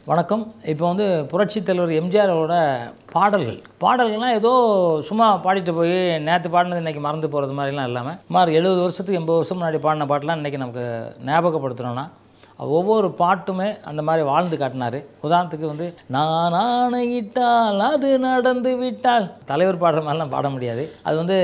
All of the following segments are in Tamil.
வணக்கம் இப்போ வந்து புரட்சித் தலைவர் எம்ஜிஆரோட பாடல்கள் பாடல்கள்லாம் ஏதோ சும்மா பாடிட்டு போய் நேற்று பாடினது இன்றைக்கி மறந்து போகிறது மாதிரிலாம் இல்லாமல் சுமார் எழுபது வருஷத்துக்கு எண்பது வருஷம் முன்னாடி பாடின பாட்டெலாம் இன்றைக்கி நமக்கு ஞாபகப்படுத்தணும்னா ஒவ்வொரு பாட்டுமே அந்த மாதிரி வாழ்ந்து காட்டினார் உதாரணத்துக்கு வந்து நான் ஆணையிட்டால் அது நடந்து விட்டால் தலைவர் பாடுற மாதிரிலாம் பாட முடியாது அது வந்து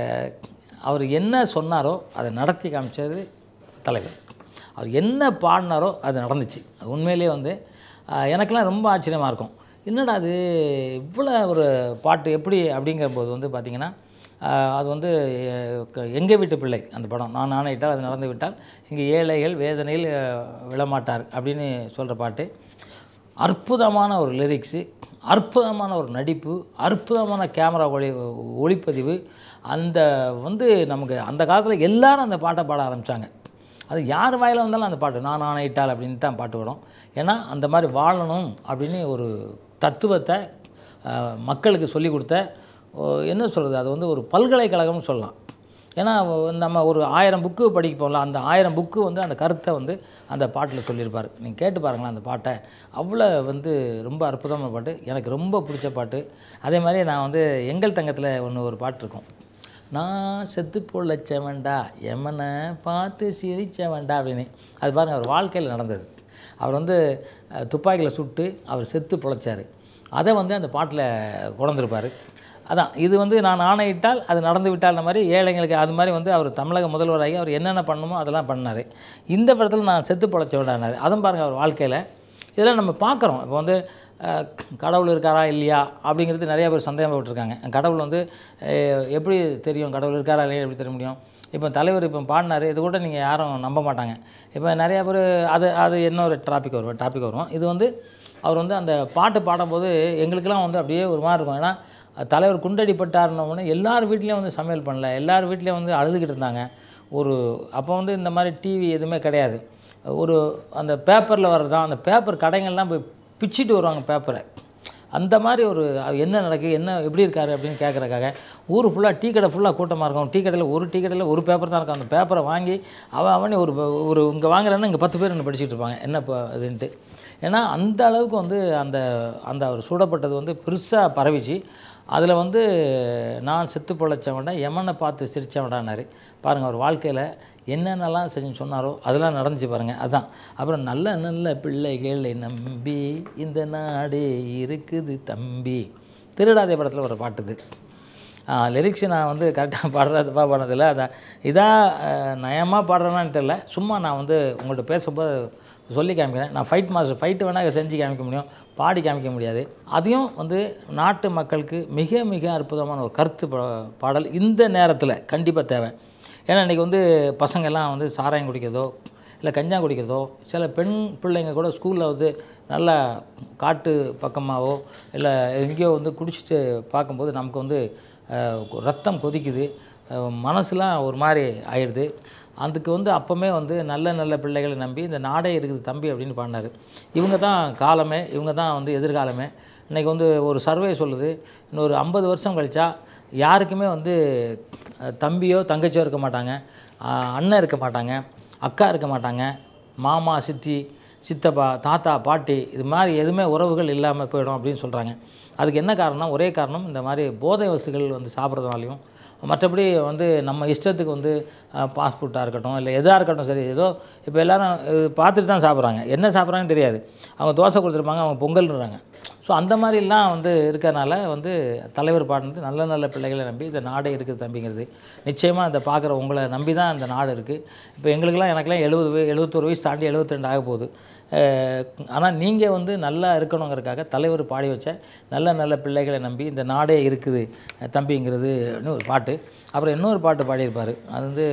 அவர் என்ன சொன்னாரோ அதை நடத்தி காமிச்சது தலைவர் அவர் என்ன பாடினாரோ அது நடந்துச்சு அது உண்மையிலேயே வந்து ஆஹ், எனக்கெல்லாம் ரொம்ப ஆச்சரியமாக இருக்கும் என்னடா அது இவ்வளோ ஒரு பாட்டு எப்படி அப்படிங்கும்போது வந்து பார்த்திங்கன்னா ஆஹ், அது வந்து எங்கள் வீட்டு பிள்ளை அந்த படம் நான் ஆணையிட்டால் அது நடந்து விட்டால் இங்கே ஏழைகள் வேதனையில் ஆஹ், விழமாட்டார் அப்படின்னு சொல்கிற பாட்டு அற்புதமான ஒரு லிரிக்ஸு அற்புதமான ஒரு நடிப்பு அற்புதமான கேமரா ஒளி ஒளிப்பதிவு அந்த வந்து நமக்கு அந்த காலத்தில் எல்லாரும் அந்த பாட்டை பாட ஆரம்பித்தாங்க அது யார் வாயில் வந்தாலும் அந்த பாட்டு நான் ஆணையிட்டால் அப்படின்னு தான் பாட்டு வரும் ஏன்னா அந்த மாதிரி வாழணும் அப்படின்னு ஒரு தத்துவத்தை அஹ், மக்களுக்கு சொல்லி கொடுத்த ஓ, என்ன சொல்கிறது அது வந்து ஒரு பல்கலைக்கழகம்னு சொல்லலாம் ஏன்னா நம்ம ஒரு ஆயிரம் புக்கு படிப்போம்ல அந்த ஆயிரம் புக்கு வந்து அந்த கருத்தை வந்து அந்த பாட்டில் சொல்லியிருப்பார் நீங்கள் கேட்டு பாருங்களேன் அந்த பாட்டை அவ்வளோ வந்து ரொம்ப அற்புதமான பாட்டு எனக்கு ரொம்ப பிடிச்ச பாட்டு அதே மாதிரி நான் வந்து எங்கள் தங்கத்தில் ஒன்று ஒரு பாட்டு இருக்கும் நான் செத்து பொழைச்சவன்டா எமனை பார்த்து சிரிச்சவன்டா அப்படின்னு அது பாருங்கள் அவர் வாழ்க்கையில் நடந்தது அவர் வந்து அஹ், துப்பாக்கியில் சுட்டு அவர் செத்து பொழைச்சார் அதை வந்து அந்த பாட்டில் கொண்டிருப்பார் அதான் இது வந்து நான் ஆணையிட்டால் அது நடந்து விட்டால் மாதிரி ஏழைங்களுக்கு அது மாதிரி வந்து அவர் தமிழக முதல்வராகி அவர் என்னென்ன பண்ணணுமோ அதெல்லாம் பண்ணார் இந்த படத்தில் நான் செத்து பொழைச்சவன்டானார் அதுவும் பாருங்கள் அவர் வாழ்க்கையில் இதெல்லாம் நம்ம பார்க்குறோம் இப்போ வந்து அஹ், கடவுள் இருக்காரா இல்லையா அப்படிங்கிறது நிறைய பேர் சந்தேகப்பட்டிருக்காங்க கடவுள் வந்து அஹ், எப்படி தெரியும் கடவுள் இருக்காரா இல்லையா எப்படி தெரிய முடியும் இப்போ தலைவர் இப்போ பாடினார் இது கூட நீங்கள் யாரும் நம்ப மாட்டாங்க இப்போ நிறையா பேர் அது அது இன்னொரு டாபிக் வரும் டாபிக் வரும் இது வந்து அவர் வந்து அந்த பாட்டு பாடும்போது எங்களுக்கெல்லாம் வந்து அப்படியே ஒரு மாதிரி இருக்கும் ஏன்னா தலைவர் குண்டடிப்பட்டாருன்னொடனே எல்லார் வீட்லேயும் வந்து சமையல் பண்ணல எல்லார் வீட்லேயும் வந்து அழுதுகிட்டு இருந்தாங்க ஒரு அப்போ வந்து இந்த மாதிரி டிவி எதுவுமே கிடையாது ஒரு அந்த பேப்பரில் வர்றது தான் அந்த பேப்பர் கடைங்கள்லாம் போய் பிச்சிட்டு வருவாங்க பேப்பரை அந்த மாதிரி ஒரு அது என்ன நடக்குது என்ன எப்படி இருக்காரு அப்படின்னு கேட்குறக்காக ஊர் ஃபுல்லாக டீ கடை ஃபுல்லாக கூட்டமாக இருக்கும் டீ கடையில் ஒரு டீ கடையில் ஒரு பேப்பர் தான் இருக்கும் அந்த பேப்பரை வாங்கி அவன் அவனே ஒரு ஒரு இங்கே வாங்குறான்னா இங்கே பத்து பேர் என்ன படிச்சுட்டு இருப்பாங்க என்ன இப்போ இதுன்ட்டு ஏன்னா அந்த அளவுக்கு வந்து அந்த அந்த அவர் சூடப்பட்டது வந்து பெருசாக பரவிச்சு அதில் வந்து நான் செத்து பொழைச்சவன்டா எமனை பார்த்து சிரிச்சவன்டானாரு பாருங்கள் அவர் வாழ்க்கையில் என்னென்னலாம் செஞ்சு சொன்னாரோ அதெல்லாம் நடந்துச்சு பாருங்கள் அதான் அப்புறம் நல்ல நல்ல பிள்ளைகளை நம்பி இந்த நாடே இருக்குது தம்பி திருடாதே படத்தில் ஒரு பாட்டுது லிரிக்ஸ் நான் வந்து கரெக்டாக பாடுறதுப்பா பாடுறதில்ல அதை இதாக நயமாக பாடுறேன்னான்னு தெரில சும்மா நான் வந்து உங்கள்கிட்ட பேசும்போது சொல்லி காமிக்கிறேன் நான் ஃபைட் மாஸ்டர் ஃபைட்டு வேணால் செஞ்சு காமிக்க முடியும் பாடி காமிக்க முடியாது அதையும் வந்து நாட்டு மக்களுக்கு மிக மிக அற்புதமான ஒரு கருத்து பா- பாடல் இந்த நேரத்தில் கண்டிப்பாக தேவை ஏன்னா இன்றைக்கி வந்து பசங்க எல்லாம் வந்து சாராயம் குடிக்கிறதோ இல்லை கஞ்சா குடிக்கிறதோ சில பெண் பிள்ளைங்க கூட ஸ்கூலில் வந்து நல்லா காட்டு பக்கமாகவோ இல்லை எங்கேயோ வந்து குடிச்சிட்டு பார்க்கும்போது நமக்கு வந்து அஹ், ரத்தம் கொதிக்குது அஹ், மனசுலாம் ஒரு மாதிரி ஆயிடுது அதுக்கு வந்து அப்போமே வந்து நல்ல நல்ல பிள்ளைகளை நம்பி இந்த நாடே இருக்குது தம்பி அப்படின்னு பாடினார் இவங்க தான் காலமே இவங்க தான் வந்து எதிர்காலமே இன்றைக்கி வந்து ஒரு சர்வே சொல்லுது இன்னொரு ஐம்பது வருஷம் கழிச்சா யாருக்குமே வந்து அஹ், தம்பியோ தங்கச்சியோ இருக்க மாட்டாங்க அஹ், அண்ணன் இருக்க மாட்டாங்க அக்கா இருக்க மாட்டாங்க மாமா சித்தி சித்தப்பா தாத்தா பாட்டி இது மாதிரி எதுவுமே உறவுகள் இல்லாமல் போயிடும் அப்படின்னு சொல்கிறாங்க அதுக்கு என்ன காரணம் ஒரே காரணம் இந்த மாதிரி போதை வஸ்துகள் வந்து சாப்பிட்றதுனாலையும் மற்றபடி வந்து நம்ம இஷ்டத்துக்கு வந்து ஃபாஸ்ட் ஃபுட்டாக இருக்கட்டும் இல்லை எதாக இருக்கட்டும் சரி ஏதோ இப்போ எல்லாரும் இது பார்த்துட்டு தான் சாப்பிட்றாங்க என்ன சாப்பிட்றாங்கன்னு தெரியாது அவங்க தோசை கொடுத்துருப்பாங்க அவங்க பொங்கல்ன்றாங்க ஸோ அந்த மாதிரிலாம் வந்து இருக்கறனால வந்து தலைவர் பாடினது நல்ல நல்ல பிள்ளைகளை நம்பி இந்த நாடே இருக்குது தம்பிங்கிறது நிச்சயமாக இந்த பார்க்குற உங்களை நம்பி தான் இந்த நாடு இருக்குது இப்போ எங்களுக்கெல்லாம் எனக்கெல்லாம் எழுபது வய எழுபத்தொரு வயசு தாண்டி எழுபத்திரெண்டு ஆக போகுது ஆனால் நீங்கள் வந்து நல்லா இருக்கணுங்கிறதுக்காக தலைவர் பாடி வச்ச நல்ல நல்ல பிள்ளைகளை நம்பி இந்த நாடே இருக்குது தம்பிங்கிறது ஒரு பாட்டு அப்புறம் இன்னொரு பாட்டு பாடியிருப்பார் அது வந்து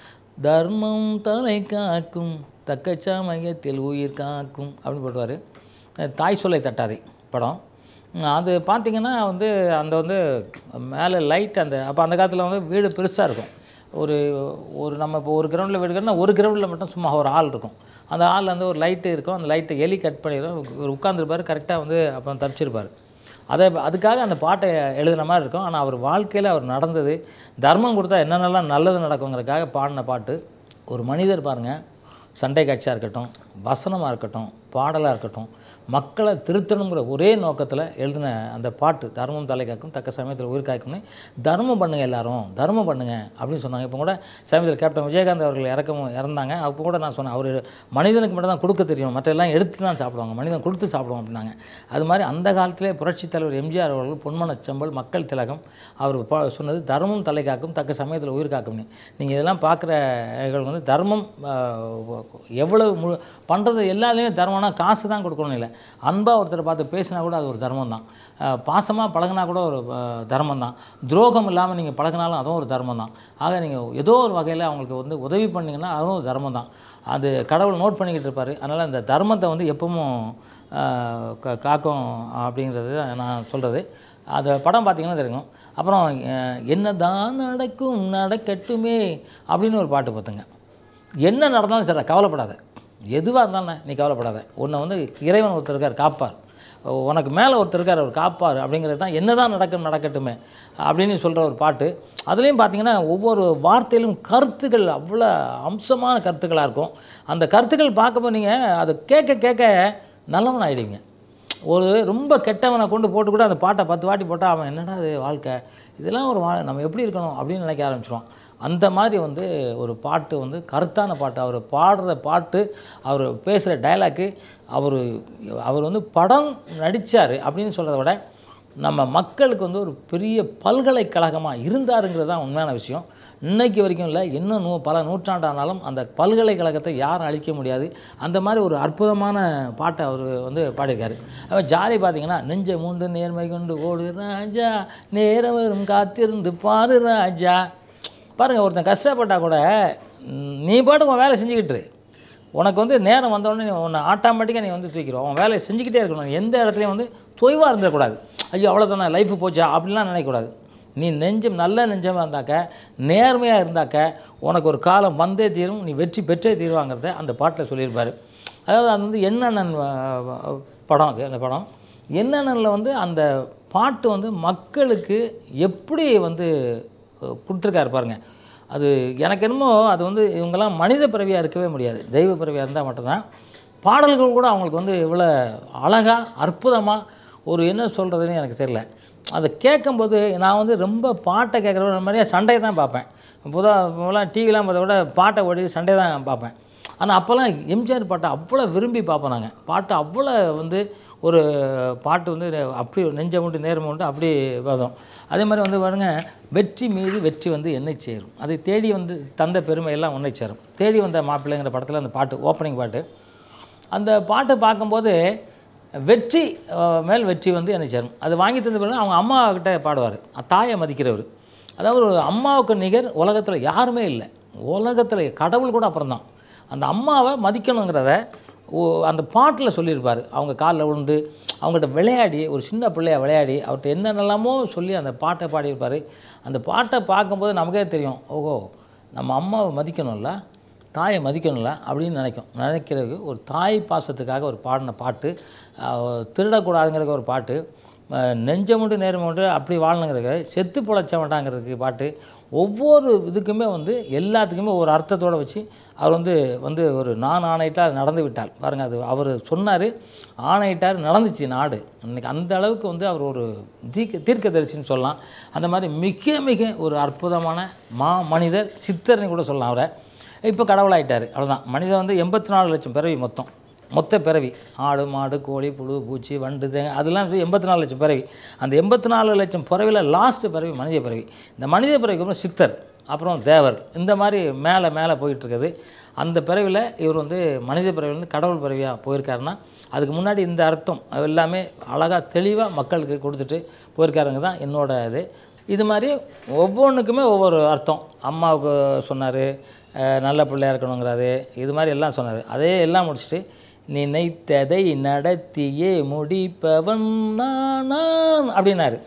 தர்மம் தலை காக்கும் தக்க சமயத்தில் உயிர் காக்கும் அப்படின்னு போட்டுவார் தாய் சொல்லை தட்டாதே படம் அது பார்த்திங்கன்னா வந்து அந்த வந்து மேலே லைட் அந்த அப்போ அந்த காலத்தில் வந்து வீடு பெருசாக இருக்கும் ஒரு ஒரு நம்ம இப்போ ஒரு கிரவுண்டில் வீடு கட்டினா ஒரு கிரவுண்டில் மட்டும் சும்மா ஒரு ஆள் இருக்கும் அந்த ஆளில் வந்து ஒரு லைட்டு இருக்கும் அந்த லைட்டை எலி கட் பண்ணிடும் ஒரு உட்காந்துருப்பார் கரெக்டாக வந்து அப்போ தப்பிச்சிருப்பார் அதை அதுக்காக அந்த பாட்டை எழுதின மாதிரி இருக்கும் ஆனால் அவர் வாழ்க்கையில் அவர் நடந்தது தர்மம் கொடுத்தா என்னென்னலாம் நல்லது நடக்குங்கிறதுக்காக பாடின பாட்டு ஒரு மனிதர் பாருங்கள் சண்டை காட்சியாக இருக்கட்டும் வசனமாக இருக்கட்டும் பாடலாக இருக்கட்டும் மக்களை திருத்தணுங்கிற ஒரே நோக்கத்தில் எழுதின அந்த பாட்டு தர்மம் தலை காக்கும் தக்க சமயத்தில் உயிர் காக்கும்னு தர்மம் பண்ணுங்க எல்லாரும் தர்மம் பண்ணுங்க அப்படின்னு சொன்னாங்க இப்போ கூட சமயத்தில் கேப்டன் விஜயகாந்த் அவர்கள் இறக்கவும் இறந்தாங்க அப்போ கூட நான் சொன்னேன் அவர் மனிதனுக்கு மட்டும் தான் கொடுக்க தெரியும் மற்ற எல்லாம் எடுத்து தான் சாப்பிடுவாங்க மனிதன் கொடுத்து சாப்பிடுவோம் அப்படின்னாங்க அது மாதிரி அந்த காலத்திலே புரட்சித் தலைவர் எம்ஜிஆர் அவர்கள் பொன்மனச் செம்பல் மக்கள் திலகம் அவர் ப- சொன்னது தர்மம் தலை காக்கும் தக்க சமயத்தில் உயிர் காக்கும்னு நீங்கள் இதெல்லாம் பார்க்குற வந்து தர்மம் ஆஹ், எவ்வளவு மு பண்ணுறது எல்லாத்துலேயுமே தர்மம்னா காசு தான் கொடுக்கணும் இல்லை அன்பாக ஒருத்தரை பார்த்து பேசினா கூட அது ஒரு தர்மம் தான் பாசமாக பழகுனா கூட ஒரு ஆஹ், தர்மம் தான் துரோகம் இல்லாமல் நீங்கள் பழகினாலும் அதுவும் ஒரு தர்மம் தான் ஆக நீங்கள் ஏதோ ஒரு வகையில் அவங்களுக்கு வந்து உதவி பண்ணீங்கன்னா அதுவும் ஒரு தர்மம் தான் அது கடவுள் நோட் பண்ணிக்கிட்டு இருப்பார் அதனால் அந்த தர்மத்தை வந்து எப்பவும் ஆஹ், கா- காக்கும் அப்படிங்கிறது தான் நான் சொல்கிறது அந்த படம் பார்த்தீங்கன்னா தெரியும் அப்புறம் அஹ், என்னதான் நடக்கும் நடக்கட்டுமே அப்படின்னு ஒரு பாட்டு பார்த்துங்க என்ன நடந்தாலும் சரி கவலைப்படாத எதுவாக இருந்தாலும் நீ கவலைப்படாத உன்னை வந்து இறைவன் ஒருத்தர் இருக்கார் காப்பார் உனக்கு மேலே ஒருத்தர் இருக்கார் அவர் காப்பார் அப்படிங்கிறது தான் என்ன தான் நடக்கும் நடக்கட்டுமே அப்படின்னு சொல்கிற ஒரு பாட்டு அதுலேயும் பார்த்தீங்கன்னா ஒவ்வொரு வார்த்தையிலும் கருத்துக்கள் அவ்வளோ அம்சமான கருத்துக்களாக இருக்கும் அந்த கருத்துக்கள் பார்க்கும்போது நீங்கள் அதை கேட்க கேட்க நல்லவன் ஆகிடுவீங்க ஒரு ரொம்ப கெட்டவனை கொண்டு போட்டு கூட அந்த பாட்டை பத்து வாட்டி போட்டால் அவன் என்னடா இது வாழ்க்கை இதெல்லாம் ஒரு வா நம்ம எப்படி இருக்கணும் அப்படின்னு நினைக்க ஆரம்பிச்சிருவான் அந்த மாதிரி வந்து ஒரு பாட்டு வந்து கருத்தான பாட்டு அவர் பாடுற பாட்டு அவர் பேசுகிற டைலாக்கு அவர் அவர் வந்து படம் நடித்தார் அப்படின்னு சொல்கிறத விட நம்ம மக்களுக்கு வந்து ஒரு பெரிய பல்கலைக்கழகமாக இருந்தாருங்கிறது தான் உண்மையான விஷயம் இன்னைக்கு வரைக்கும் இல்லை இன்னும் நூ பல நூற்றாண்டானாலும் அந்த பல்கலைக்கழகத்தை யாரும் அழிக்க முடியாது அந்த மாதிரி ஒரு அற்புதமான பாட்டை அவர் வந்து பாடியிருக்காரு அவர் ஜாலி பார்த்தீங்கன்னா நெஞ்ச மூண்டு நேர்மை கொண்டு ஓடு ராஜா நேரம் வரும் காத்திருந்து பாரு ராஜா பாருங்கள் ஒருத்தன் கஷ்டப்பட்டா கூட ம், நீ பாட்டுக்கு உன் வேலை செஞ்சுக்கிட்டு இரு. உனக்கு வந்து நேரம் வந்தோடனே நீ உன்னை ஆட்டோமேட்டிக்காக நீ வந்து தூக்கிடுவோம் அவன் வேலையை செஞ்சுக்கிட்டே இருக்கணும் நீ எந்த இடத்துலையும் வந்து தொய்வாக இருந்துடக்கூடாது ஐயோ அவ்வளோதானே லைஃபு போச்சா அப்படிலாம் நினைக்கக்கூடாது நீ நெஞ்சம் நல்ல நெஞ்சமாக இருந்தாக்க நேர்மையாக இருந்தாக்க உனக்கு ஒரு காலம் வந்தே தீரும் நீ வெற்றி பெற்றே தீருவாங்கிறத அந்த பாட்டில் சொல்லியிருப்பார் அதாவது அது வந்து என்னென்ன படம் அது அந்த படம் என்னென்னல வந்து அந்த பாட்டு வந்து மக்களுக்கு எப்படி வந்து அஹ், கொடுத்துருக்காரு பாருங்க அது எனக்கு என்னமோ அது வந்து இவங்கெல்லாம் மனித பிறவியாக இருக்கவே முடியாது தெய்வ பிறவியாக இருந்தால் மட்டும்தான் பாடல்கள் கூட அவங்களுக்கு வந்து இவ்வளோ அழகாக அற்புதமாக ஒரு என்ன சொல்கிறதுன்னு எனக்கு தெரியல அதை கேட்கும்போது நான் வந்து ரொம்ப பாட்டை கேட்குற மாதிரியே சண்டையை தான் பார்ப்பேன் பொதுவாக இப்போலாம் டிவிலாம் பார்த்தா விட பாட்டை ஓடி சண்டை தான் பார்ப்பேன் ஆனால் அப்போல்லாம் எம்ஜிஆர் பாட்டை அவ்வளோ விரும்பி பார்ப்போம் நாங்கள் பாட்டு அவ்வளோ வந்து ஒரு பாட்டு வந்து அப்படி நெஞ்ச மட்டும் நேரம் உண்டு அப்படி பார்த்தோம் அதே மாதிரி வந்து பாருங்க வெற்றி மீது வெற்றி வந்து என்னை சேரும் அதை தேடி வந்து தந்த பெருமை எல்லாம் உன்னை சேரும் தேடி வந்த மாப்பிள்ளைங்கிற படத்தில் அந்த பாட்டு ஓப்பனிங் பாட்டு அந்த பாட்டை பார்க்கும்போது வெற்றி அஹ், மேல் வெற்றி வந்து என்னை சேரும் அது வாங்கி தந்த பிறகு அவங்க அம்மா கிட்ட பாடுவார் தாயை மதிக்கிறவர் அதாவது ஒரு அம்மாவுக்கு நிகர் உலகத்தில் யாருமே இல்லை உலகத்தில் கடவுள் கூட அப்புறம்தான் அந்த அம்மாவை மதிக்கணுங்கிறத ஓ- அந்த பாட்டில் சொல்லியிருப்பார் அவங்க காலில் விழுந்து அவங்ககிட்ட விளையாடி ஒரு சின்ன பிள்ளையா விளையாடி அவர்கிட்ட என்னென்னலாமோ சொல்லி அந்த பாட்டை பாடியிருப்பார் அந்த பாட்டை பார்க்கும்போது நமக்கே தெரியும் ஓஹோ நம்ம அம்மாவை மதிக்கணும்ல தாயை மதிக்கணும்ல அப்படின்னு நினைக்கும் நினைக்கிறதுக்கு ஒரு தாய் பாசத்துக்காக ஒரு பாடின பாட்டு அஹ், திருடக்கூடாதுங்கிறதுக்கு ஒரு பாட்டு அஹ், நெஞ்சமுண்டு நேர்முண்டு அப்படி வாழணுங்கிறதுக்கு செத்து பொழைச்ச வேண்டாங்கிறதுக்கு பாட்டு ஒவ்வொரு இதுக்குமே வந்து எல்லாத்துக்குமே ஒரு அர்த்தத்தோடு வச்சு அவர் வந்து வந்து ஒரு நான் ஆணையிட்டால் அது நடந்து விட்டால் பாருங்கள் அது அவர் சொன்னார் ஆணையிட்டார் நடந்துச்சு நாடு இன்னைக்கு அந்த அளவுக்கு வந்து அவர் ஒரு தீர்க்க தீர்க்கதரிசின்னு சொல்லலாம் அந்த மாதிரி மிக மிக ஒரு அற்புதமான மா மனிதர் சித்தர்னு கூட சொல்லலாம் அவரை இப்போ கடவுளாயிட்டார் அவ்வளோதான் மனிதன் வந்து எண்பத்தி நாலு லட்சம் பிறவி மொத்தம் மொத்த பிறவி ஆடு மாடு கோழி புழு பூச்சி வண்டு தேங்க அதெல்லாம் எண்பத்தி நாலு லட்சம் பிறவி அந்த எண்பத்தி நாலு லட்சம் பிறவியில் லாஸ்ட் பிறவி மனித பிறவி இந்த மனித பிறவிக்கு அப்புறம் சித்தர் அப்புறம் தேவர் இந்த மாதிரி மேலே மேலே போயிட்டு இருக்குது அந்த பிறவியில் இவர் வந்து மனித பிறவிலேருந்து கடவுள் பிறவியாக போயிருக்காருன்னா அதுக்கு முன்னாடி இந்த அர்த்தம் எல்லாமே அழகாக தெளிவாக மக்களுக்கு கொடுத்துட்டு போயிருக்காருங்க தான் என்னோட இது இது மாதிரி ஒவ்வொன்றுக்குமே ஒவ்வொரு அர்த்தம் அம்மாவுக்கு சொன்னார் நல்ல பிள்ளையா இருக்கணுங்கிறாரு இது மாதிரி எல்லாம் சொன்னார் அதே எல்லாம் முடிச்சுட்டு நினைத்ததை நடத்தியே முடிப்பவன் நான் நான் அப்படின்னாரு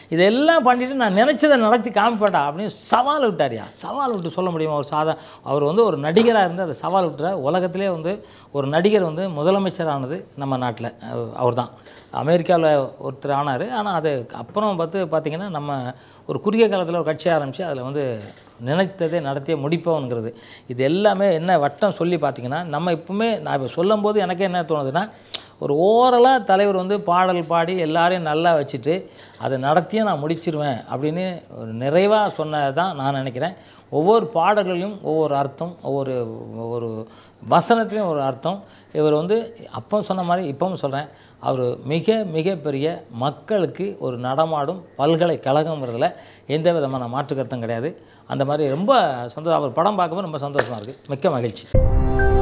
இதெல்லாம் பண்ணிவிட்டு நான் நினச்சதை நடத்தி காமிப்பேன்டா அப்படின்னு சவால் விட்டாரியா சவால் விட்டு சொல்ல முடியுமா ஒரு சாதா அவர் வந்து ஒரு நடிகராக இருந்து அதை சவால் விட்டுற உலகத்திலே வந்து ஒரு நடிகர் வந்து முதலமைச்சர் ஆனது நம்ம நாட்டில் அவர் தான் அமெரிக்காவில் ஒருத்தர் ஆனார் ஆனால் அது அப்புறம் பார்த்து பார்த்திங்கன்னா நம்ம ஒரு குறுகிய காலத்தில் ஒரு கட்சி ஆரம்பித்து அதில் வந்து நினைத்ததை நடத்திய முடிப்போங்கிறது இது எல்லாமே என்ன வட்டம் சொல்லி பார்த்தீங்கன்னா நம்ம இப்பவுமே நான் இப்போ சொல்லும்போது எனக்கே என்ன தோணுதுன்னா ஒரு ஓரலாக தலைவர் வந்து பாடல் பாடி எல்லாரையும் நல்லா வச்சுட்டு அதை நடத்தியே நான் முடிச்சிருவேன் அப்படின்னு ஒரு நிறைவாக சொன்னது தான் நான் நினைக்கிறேன் ஒவ்வொரு பாடல்களையும் ஒவ்வொரு அர்த்தம் ஒவ்வொரு ஒவ்வொரு வசனத்துலேயும் ஒரு அர்த்தம் இவர் வந்து அப்போ சொன்ன மாதிரி இப்பவும் சொல்கிறேன் அவர் மிக மிக பெரிய மக்களுக்கு ஒரு நடமாடும் பல்கலைக்கழகங்கிறதுல எந்த விதமான மாற்று கருத்தும் கிடையாது அந்த மாதிரி ரொம்ப சந்தோஷம் அவர் படம் பார்க்கும்போது ரொம்ப சந்தோஷமாக இருக்குது மிக்க மகிழ்ச்சி